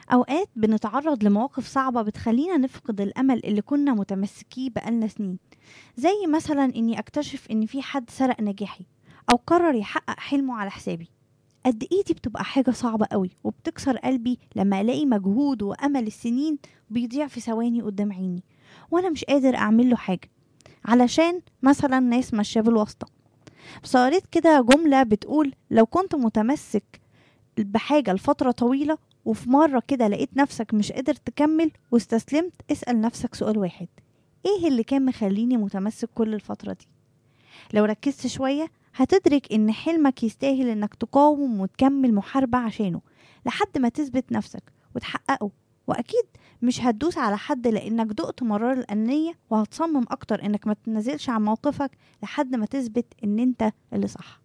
أوقات بنتعرض لمواقف صعبة بتخلينا نفقد الأمل اللي كنا متمسكيه بقالنا سنين زي مثلا إني أكتشف إن في حد سرق نجاحي أو قرر يحقق حلمه على حسابي قد إيه دي بتبقى حاجة صعبة قوي وبتكسر قلبي لما ألاقي مجهود وأمل السنين بيضيع في ثواني قدام عيني وأنا مش قادر أعمل له حاجة علشان مثلا ناس ماشية بالواسطة بس قريت كده جملة بتقول لو كنت متمسك بحاجة لفترة طويلة وفي مرة كده لقيت نفسك مش قادر تكمل واستسلمت اسأل نفسك سؤال واحد ايه اللي كان مخليني متمسك كل الفترة دي لو ركزت شوية هتدرك ان حلمك يستاهل انك تقاوم وتكمل محاربة عشانه لحد ما تثبت نفسك وتحققه واكيد مش هتدوس على حد لانك دقت مرار الانية وهتصمم اكتر انك ما تنزلش عن موقفك لحد ما تثبت ان انت اللي صح